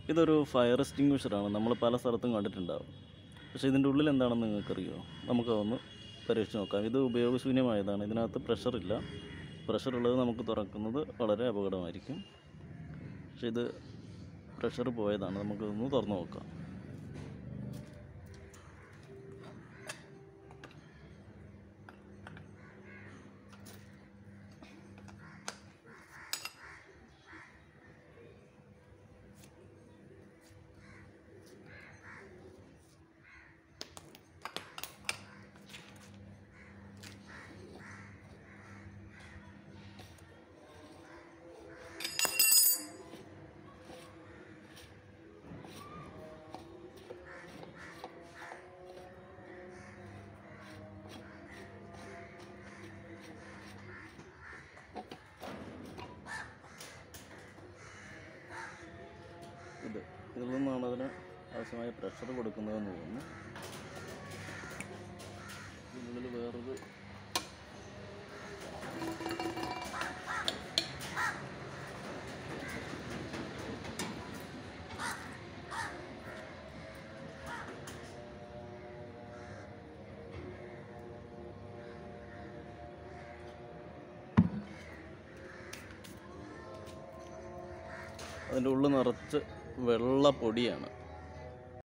ഇതൊരു ഫയർ എക്സ്റ്റിങ്വിഷറാണ് നമ്മൾ പല സ്ഥലത്തും കണ്ടിട്ടുണ്ടാവും പക്ഷേ ഇതിൻ്റെ ഉള്ളിൽ എന്താണെന്ന് നിങ്ങൾക്കറിയോ നമുക്കതൊന്ന് പരീക്ഷിച്ച് നോക്കാം ഇത് ഉപയോഗശൂന്യമായതാണ് ഇതിനകത്ത് പ്രഷറില്ല പ്രഷർ ഉള്ളത് നമുക്ക് തുറക്കുന്നത് വളരെ അപകടമായിരിക്കും പക്ഷേ ഇത് പ്രഷർ പോയതാണ് നമുക്കിതൊന്ന് തുറന്ന് നോക്കാം ഇത് ഇതിൽ നിന്നാണ് അതിന് ആവശ്യമായ പ്രഷർ കൊടുക്കുന്നതെന്ന് തോന്നുന്നു ഇതിനുള്ളിൽ വേറൊരു അതിൻ്റെ ഉള്ളിൽ നിറച്ച് വെള്ള പൊടിയാണ്